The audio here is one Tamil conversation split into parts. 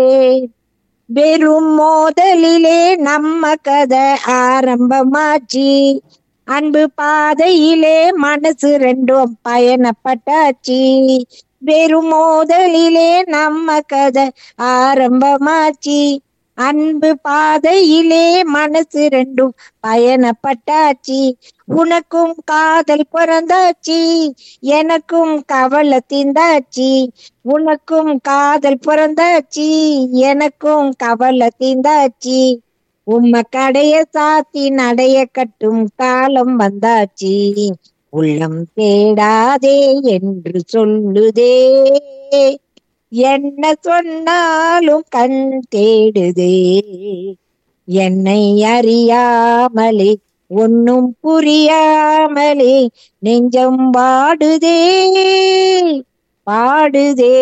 வெறும் மோதலிலே நம்ம கதை ஆரம்பமாச்சு அன்பு பாதையிலே மனசு ரெண்டும் பயணப்பட்டாச்சு வெறும் மோதலிலே நம்ம கதை ஆரம்பமாச்சு அன்பு பாதையிலே மனசு ரெண்டும் பயணப்பட்டாச்சு உனக்கும் காதல் பிறந்தாச்சு எனக்கும் கவலை தீந்தாச்சு உனக்கும் காதல் பிறந்தாச்சு எனக்கும் கவலை தீந்தாச்சு உம்ம கடைய சாத்தி நடைய கட்டும் காலம் வந்தாச்சு உள்ளம் தேடாதே என்று சொல்லுதே என்ன சொன்னாலும் கண் தேடுதே என்னை அறியாமலே ஒன்னும் புரியாமலே நெஞ்சம் பாடுதே பாடுதே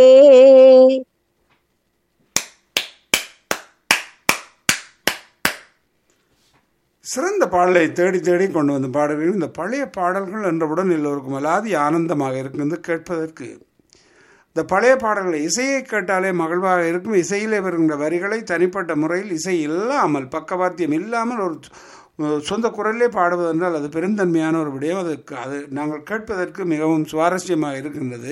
சிறந்த பாடலை தேடி தேடி கொண்டு வந்து பாடுகிறீர்கள் இந்த பழைய பாடல்கள் என்றவுடன் எல்லோருக்கும் அலாதி ஆனந்தமாக இருக்கிறது கேட்பதற்கு இந்த பழைய பாடல்களை இசையை கேட்டாலே மகிழ்வாக இருக்கும் இசையிலே வருகின்ற வரிகளை தனிப்பட்ட முறையில் இசை இல்லாமல் பக்கவாத்தியம் இல்லாமல் ஒரு அஹ், சொந்த குரலிலே பாடுவது என்றால் அது பெருந்தன்மையான ஒரு விடயம் அது அது நாங்கள் கேட்பதற்கு மிகவும் சுவாரஸ்யமாக இருக்கின்றது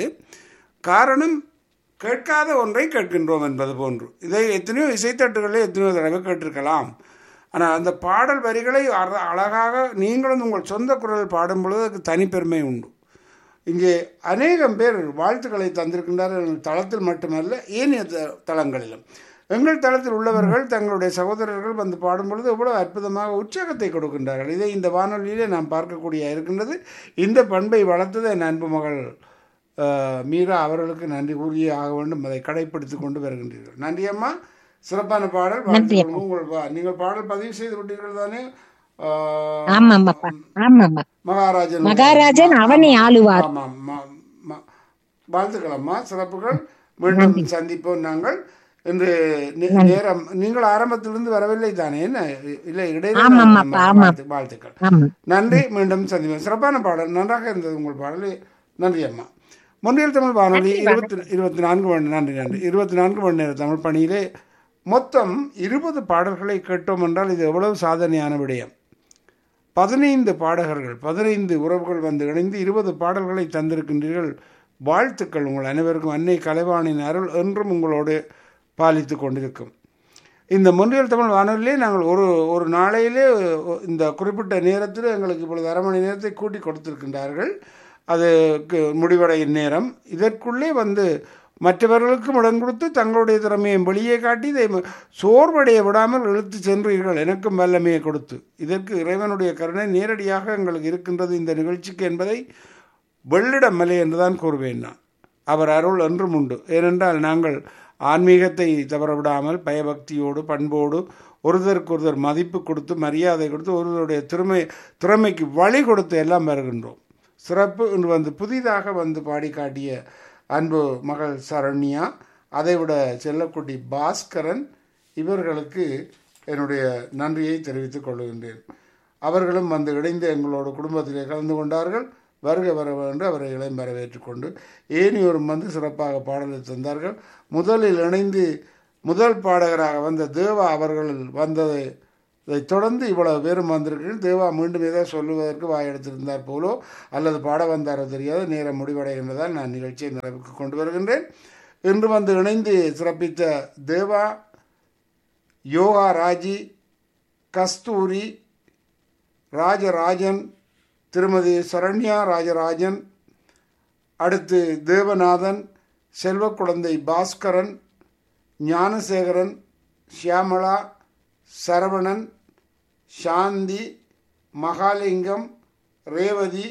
காரணம் கேட்காத ஒன்றை கேட்கின்றோம் என்பது போன்று இதை எத்தனையோ இசைத்தட்டுகளே எத்தனையோ தடவை கேட்டிருக்கலாம் ஆனால் அந்த பாடல் வரிகளை அற- அழகாக நீங்களும் உங்கள் சொந்த குரல் பாடும் பொழுது அதுக்கு தனிப்பெருமை உண்டு இங்கே அநேகம் பேர் வாழ்த்துக்களை தந்திருக்கின்றார்கள் எங்கள் தளத்தில் மட்டுமல்ல ஏனைய த- தளங்களிலும் எங்கள் தளத்தில் உள்ளவர்கள் தங்களுடைய சகோதரர்கள் வந்து பாடும் பொழுது எவ்வளவு அற்புதமாக உற்சாகத்தை கொடுக்கின்றார்கள் இதை இந்த வானொலியிலே நாம் பார்க்கக்கூடிய இருக்கின்றது இந்த பண்பை வளர்த்தது என் அன்பு மகள் அஹ், மீரா அவர்களுக்கு நன்றி கூறியே ஆக வேண்டும் அதை கடைப்பிடித்துக் கொண்டு வருகின்றீர்கள் நன்றி அம்மா சிறப்பான பாடல் வாழ்த்துக்கள். உங்கள் பா- நீங்கள் பாடல் பதிவு செய்து விட்டீர்கள் தானே அஹ், ஆமாமாப்பா ஆமாமா மகாராஜன் மகாராஜன் அவனை ஆளுவார் ஆமாம் ம- ம- வாழ்த்துக்கள் அம்மா சிறப்புகள் மீண்டும் சந்திப்போம் நாங்கள் இன்று நே- நேரம் நீங்கள் ஆரம்பத்திலிருந்து வரவில்லை தானே என்ன இல்லை இடையில ஆமாம்மாப்பா, ஆமாம். வாழ்த்து- வாழ்த்துக்கள் ஆமா நன்றி மீண்டும் சந்திப்போம் சிறப்பான பாடல் நன்றாக இருந்தது உங்கள் பாடல் நன்றி அம்மா முன்னில் தமிழ் வானொலி இருபத்தி இருபத்தி நான்கு மணி நன்றி நன்றி இருபத்தி நான்கு மணி நேர தமிழ் பணியிலே மொத்தம் இருபது பாடல்களை கேட்டோம் என்றால் இது எவ்வளவு சாதனையான விடயம் பதினைந்து பாடகர்கள் பதினைந்து உறவுகள் வந்து இணைந்து இருபது பாடல்களை தந்திருக்கின்றீர்கள் வாழ்த்துக்கள் உங்கள் அனைவருக்கும் அன்னை கலைவாணின் அருள் என்றும் உங்களோடு பாலித்து கொண்டிருக்கும் இந்த முன்றியல் தமிழ் வானொலியிலே நாங்கள் ஒரு ஒரு நாளையிலே இந்த குறிப்பிட்ட நேரத்தில் எங்களுக்கு இப்பொழுது அரை மணி நேரத்தை கூட்டி கொடுத்திருக்கின்றார்கள் அதுக்கு முடிவடையும் நேரம் இதற்குள்ளே வந்து மற்றவர்களுக்கும் இடம் கொடுத்து தங்களுடைய திறமையை வெளியே காட்டி இதை சோர்வடைய விடாமல் இழுத்து சென்றீர்கள் எனக்கும் வல்லமையை கொடுத்து இதற்கு இறைவனுடைய கருணை நேரடியாக எங்களுக்கு இருக்கின்றது இந்த நிகழ்ச்சிக்கு என்பதை வெள்ளிடமலை என்றுதான் கூறுவேன் நான் அவர் அருள் என்றும் உண்டு ஏனென்றால் நாங்கள் ஆன்மீகத்தை தவறவிடாமல் பயபக்தியோடு பண்போடு ஒருத்தருக்கு ஒருத்தர் மதிப்பு கொடுத்து மரியாதை கொடுத்து ஒருவருடைய திறமை திறமைக்கு வழி கொடுத்து எல்லாம் வருகின்றோம் சிறப்பு என்று வந்து புதிதாக வந்து பாடி காட்டிய அன்பு மகள் சரண்யா அதைவிட செல்லக்குட்டி பாஸ்கரன் இவர்களுக்கு என்னுடைய நன்றியை தெரிவித்துக் கொள்கின்றேன் அவர்களும் வந்து இணைந்து எங்களோட குடும்பத்திலே கலந்து கொண்டார்கள் வருக வர என்று அவர்களை வரவேற்றுக் கொண்டு ஏனியோரும் வந்து சிறப்பாக பாடலை தந்தார்கள் முதலில் இணைந்து முதல் பாடகராக வந்த தேவா அவர்கள் வந்ததை இதைத் தொடர்ந்து இவ்வளவு பேரும் வந்திருக்கிறேன் தேவா மீண்டும் ஏதாவது சொல்லுவதற்கு வாயெடுத்திருந்தார் போலோ அல்லது பாட வந்தாரோ தெரியாது நேரம் முடிவடைகின்றதால் நான் நிகழ்ச்சியை நிறைவுக்கு கொண்டு வருகின்றேன் இன்று வந்து இணைந்து சிறப்பித்த தேவா யோகா ராஜி கஸ்தூரி ராஜராஜன் திருமதி சரண்யா ராஜராஜன் அடுத்து தேவநாதன் செல்வக்குழந்தை பாஸ்கரன் ஞானசேகரன் ஷியாமளா சரவணன் சாந்தி மகாலிங்கம் ரேவதி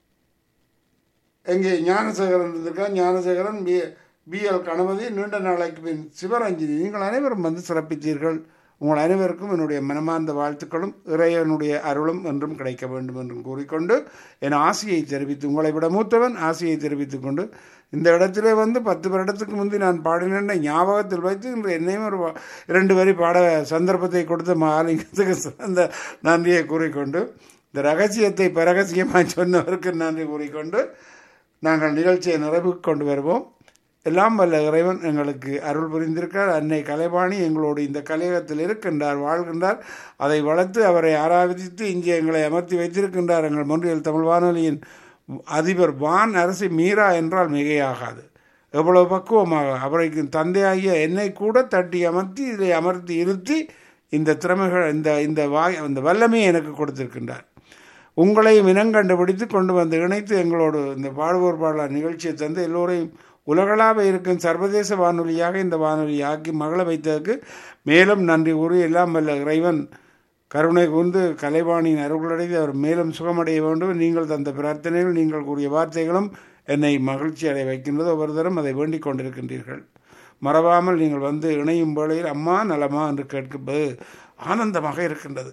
எங்கே ஞானசேகரன் இருந்திருக்கா ஞானசேகரன் பி பிஎல் கணபதி நீண்ட நாளைக்கு பின் சிவரஞ்சினி நீங்கள் அனைவரும் வந்து சிறப்பித்தீர்கள் உங்கள் அனைவருக்கும் என்னுடைய மனமார்ந்த வாழ்த்துக்களும் இறைவனுடைய அருளும் என்றும் கிடைக்க வேண்டும் என்றும் கூறிக்கொண்டு என் ஆசையை தெரிவித்து உங்களை விட மூத்தவன் ஆசையை தெரிவித்துக் கொண்டு இந்த இடத்திலே வந்து பத்து வருடத்துக்கு முந்தி நான் பாடினேன் ஞாபகத்தில் வைத்து இன்று என்னையும் ஒரு வா- இரண்டு வரி பாட சந்தர்ப்பத்தை கொடுத்த மகாலிங்கத்துக்கு சிறந்த நன்றியை கூறிக்கொண்டு இந்த ரகசியத்தை பரகசியமாக சொன்னவருக்கு நன்றி கூறிக்கொண்டு நாங்கள் நிகழ்ச்சியை நிறைவுக்கு கொண்டு வருவோம் எல்லாம் வல்ல இறைவன் எங்களுக்கு அருள் புரிந்திருக்கிறார் அன்னை கலைவாணி எங்களோடு இந்த கலையகத்தில் இருக்கின்றார் வாழ்கின்றார் அதை வளர்த்து அவரை ஆராதித்து இங்கே எங்களை அமர்த்தி வைத்திருக்கின்றார் எங்கள் மொன்றியல் தமிழ் வானொலியின் அதிபர் வான் அரசி மீரா என்றால் மிகையாகாது எவ்வளவு பக்குவமாக அவரைக்கு தந்தையாகிய என்னை கூட தட்டி அமர்த்தி இதை அமர்த்தி இருத்தி இந்த திறமைகள் இந்த இந்த வாய் இந்த வல்லமையை எனக்கு கொடுத்திருக்கின்றார் உங்களையும் இனங்கண்டுபிடித்து கொண்டு வந்து இணைத்து எங்களோடு இந்த பாடுவோர் பாடலார் நிகழ்ச்சியை தந்து எல்லோரையும் உலகளாவ இருக்கும் சர்வதேச வானொலியாக இந்த வானொலி ஆக்கி மகள வைத்ததற்கு மேலும் நன்றி கூறி எல்லாம் வல்ல இறைவன் கருணை கூர்ந்து கலைவாணியின் அருள்களடைந்து அவர் மேலும் சுகமடைய வேண்டும் நீங்கள் தந்த பிரார்த்தனைகள் நீங்கள் கூறிய வார்த்தைகளும் என்னை மகிழ்ச்சி அடைய வைக்கின்றது ஒவ்வொரு தரம் அதை வேண்டிக் கொண்டிருக்கின்றீர்கள் மறவாமல் நீங்கள் வந்து இணையும் வேளையில் அம்மா நலமா என்று கேட்கும்போது ஆனந்தமாக இருக்கின்றது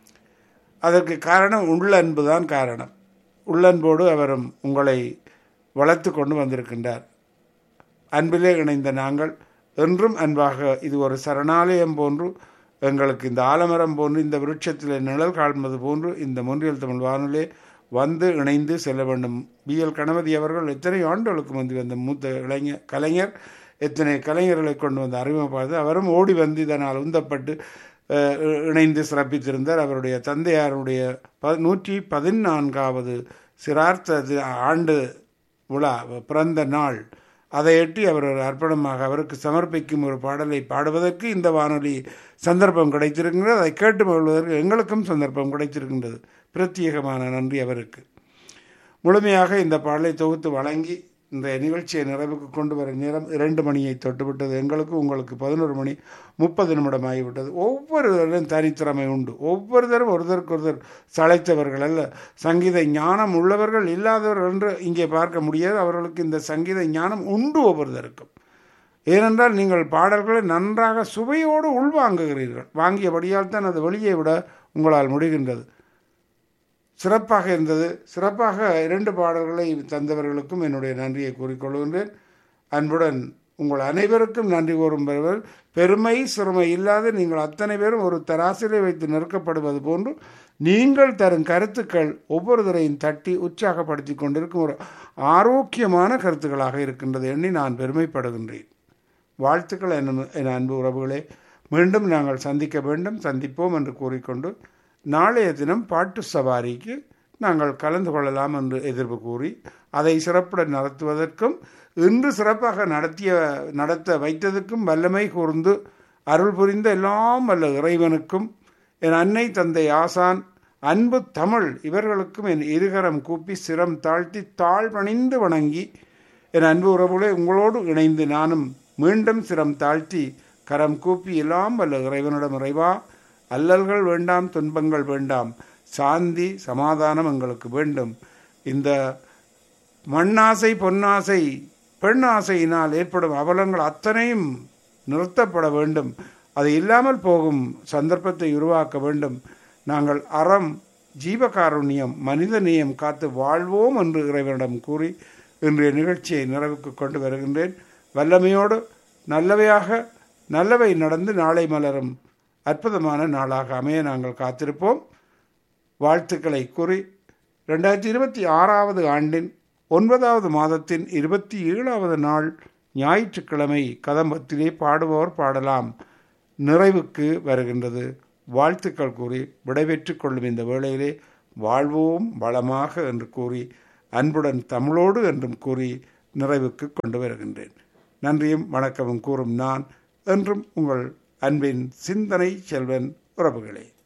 அதற்கு காரணம் உள்ளன்பு தான் காரணம் உள்ளன்போடு அவரும் உங்களை வளர்த்து கொண்டு வந்திருக்கின்றார் அன்பிலே இணைந்த நாங்கள் என்றும் அன்பாக இது ஒரு சரணாலயம் போன்று எங்களுக்கு இந்த ஆலமரம் போன்று இந்த விருட்சத்தில் நிழல் காண்பது போன்று இந்த முன்றியல் தமிழ் வானொலியே வந்து இணைந்து செல்ல வேண்டும் பி எல் கணபதி அவர்கள் எத்தனை ஆண்டுகளுக்கு வந்து வந்த மூத்த இளைஞர் கலைஞர் எத்தனை கலைஞர்களை கொண்டு வந்து அறிமுகப்படுது அவரும் ஓடி வந்து இதனால் உந்தப்பட்டு அஹ், இணைந்து சிறப்பித்திருந்தார் அவருடைய தந்தையாருடைய ப நூற்றி பதினான்காவது சிரார்த்த தி- ஆண்டு விழா பிறந்த நாள் அதையொட்டி அவர் ஒரு அர்ப்பணமாக அவருக்கு சமர்ப்பிக்கும் ஒரு பாடலை பாடுவதற்கு இந்த வானொலி சந்தர்ப்பம் கிடைத்திருக்கின்றது அதை கேட்டு மகிழ்வதற்கு எங்களுக்கும் சந்தர்ப்பம் கிடைத்திருக்கின்றது பிரத்யேகமான நன்றி அவருக்கு முழுமையாக இந்த பாடலை தொகுத்து வழங்கி இந்த நிகழ்ச்சியை நிறைவுக்கு கொண்டு வர நேரம் இரண்டு மணியை தொட்டுவிட்டது எங்களுக்கு உங்களுக்கு பதினோரு மணி முப்பது நிமிடம் ஆகிவிட்டது ஒவ்வொருவரும் தனித்திறமை உண்டு ஒவ்வொருத்தரும் ஒருத்தருக்கு ஒருத்தர் சளைத்தவர்கள் அல்ல சங்கீத ஞானம் உள்ளவர்கள் இல்லாதவர்கள் என்று இங்கே பார்க்க முடியாது அவர்களுக்கு இந்த சங்கீத ஞானம் உண்டு ஒவ்வொருத்தருக்கும் ஏனென்றால் நீங்கள் பாடல்களை நன்றாக சுவையோடு உள்வாங்குகிறீர்கள் வாங்கியபடியால் தான் அது வெளியே விட உங்களால் முடிகின்றது சிறப்பாக இருந்தது சிறப்பாக இரண்டு பாடல்களை தந்தவர்களுக்கும் என்னுடைய நன்றியை கூறிக்கொள்கின்றேன் அன்புடன் உங்கள் அனைவருக்கும் நன்றி கூறும் பெறுவர் பெருமை சிறுமை இல்லாத நீங்கள் அத்தனை பேரும் ஒரு தராசிலை வைத்து நிற்கப்படுவது போன்று நீங்கள் தரும் கருத்துக்கள் ஒவ்வொருத்தரையும் தட்டி உற்சாகப்படுத்தி கொண்டிருக்கும் ஒரு ஆரோக்கியமான கருத்துக்களாக இருக்கின்றது எண்ணி நான் பெருமைப்படுகின்றேன் வாழ்த்துக்கள் என் என் அன்பு உறவுகளே மீண்டும் நாங்கள் சந்திக்க வேண்டும் சந்திப்போம் என்று கூறிக்கொண்டு நாளைய தினம் பாட்டு சவாரிக்கு நாங்கள் கலந்து கொள்ளலாம் என்று எதிர்ப்பு கூறி அதை சிறப்புடன் நடத்துவதற்கும் இன்று சிறப்பாக நடத்திய நடத்த வைத்ததற்கும் வல்லமை கூர்ந்து அருள் புரிந்த எல்லாம் வல்ல இறைவனுக்கும் என் அன்னை தந்தை ஆசான் அன்பு தமிழ் இவர்களுக்கும் என் இருகரம் கூப்பி சிரம் தாழ்த்தி தாழ் பணிந்து வணங்கி என் அன்பு உறவுகளே உங்களோடு இணைந்து நானும் மீண்டும் சிரம் தாழ்த்தி கரம் கூப்பி எல்லாம் வல்ல இறைவனிடம் இறைவா அல்லல்கள் வேண்டாம் துன்பங்கள் வேண்டாம் சாந்தி சமாதானம் எங்களுக்கு வேண்டும் இந்த மண்ணாசை பொன்னாசை பெண் ஆசையினால் ஏற்படும் அவலங்கள் அத்தனையும் நிறுத்தப்பட வேண்டும் அது இல்லாமல் போகும் சந்தர்ப்பத்தை உருவாக்க வேண்டும் நாங்கள் அறம் ஜீவகாருண்யம் மனித நேயம் காத்து வாழ்வோம் என்று இறைவனிடம் கூறி இன்றைய நிகழ்ச்சியை நிறைவுக்கு கொண்டு வருகின்றேன் வல்லமையோடு நல்லவையாக நல்லவை நடந்து நாளை மலரும் அற்புதமான நாளாக அமைய நாங்கள் காத்திருப்போம் வாழ்த்துக்களை கூறி ரெண்டாயிரத்தி இருபத்தி ஆறாவது ஆண்டின் ஒன்பதாவது மாதத்தின் இருபத்தி ஏழாவது நாள் ஞாயிற்றுக்கிழமை கதம்பத்திலே பாடுபவர் பாடலாம் நிறைவுக்கு வருகின்றது வாழ்த்துக்கள் கூறி விடைபெற்றுக் கொள்ளும் இந்த வேளையிலே வாழ்வோம் வளமாக என்று கூறி அன்புடன் தமிழோடு என்றும் கூறி நிறைவுக்கு கொண்டு வருகின்றேன் நன்றியும் வணக்கமும் கூறும் நான் என்றும் உங்கள் அன்பின் சிந்தனை செல்வன் உறவுகளே